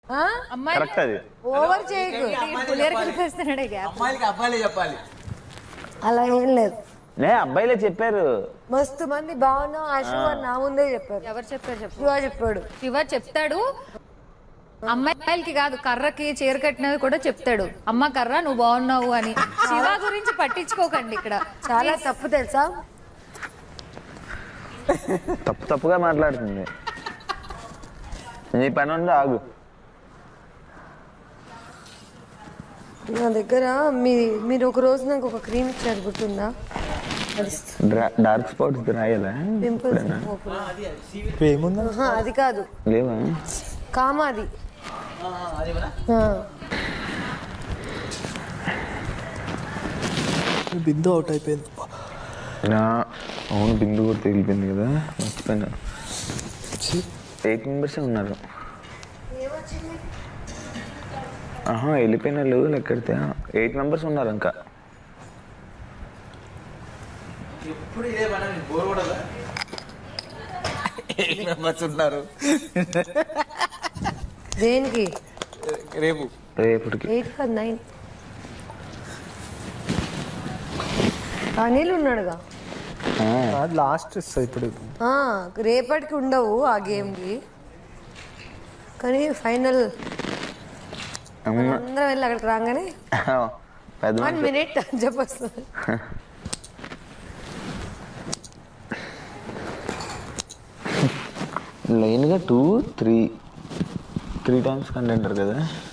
ఆ? అమ్మాయి కరెక్ట్ అది ఓవర్ చేయకు పులియర్ కలిపేస్తున్నాడే గ్యాప్ అమ్మాయిలకి అబ్బాయిలే చెప్పాలి అలా ఏం లేదు లే అబ్బాయిలే చెప్పారు మస్తు మంది బాగున్నావు ఆశు అని నా ముందే చెప్పారు ఎవరు చెప్పారు చెప్పు శివ చెప్పాడు శివ చెప్తాడు అమ్మాయిలకి కాదు కర్రకి చీర కట్టినవి కూడా చెప్తాడు అమ్మ కర్ర నువ్వు బాగున్నావు అని శివ గురించి పట్టించుకోకండి ఇక్కడ చాలా తప్పు తెలుసా తప్పు తప్పుగా మాట్లాడుతుంది నీ పని ఉంది ఆగు నా దగ్గర మీ మీరు ఒక రోజు నాకు ఒక క్రీమ్ ఇచ్చారు గుర్తుందా డ్రా- డార్క్ స్పాట్స్ రాయాలా పింపుల్స్ ఏముందా అది కాదు లేవా కామాది అది కూడా ఆ. బిందు అవుట్ అయిపోయింది నా అవును బిందు కూడా తగిలిపోయింది కదా మర్చిపోయినా ఎయిట్ మెంబర్సే ఉన్నారు ఆహా వెళ్ళిపోయిన వాళ్ళు లెక్కెడితే ఎయిట్ మెంబర్స్ ఉన్నారు ఇంకా ఎప్పుడు ఇదే పని బోర్ కూడా మెంబర్స్ ఉన్నారు దేనికి రేపు రేపటికి ఎయిట్ కాదు నైన్ అనిల్ ఉన్నాడుగా ఆ, లాస్ట్ ఇస్తుంది ఇప్పుడు ఆ, రేపటికి ఉండవు ఆ గేమ్కి కానీ ఫైనల్ అమ్మ అందరం వెళ్ళి అక్కడికి రాగానే పెద్ద వన్ మనిషి. మినిట్ అని చెప్పొస్తుంది లైన్గా టూ త్రీ త్రీ టైమ్స్ కంటెంటర్ కదా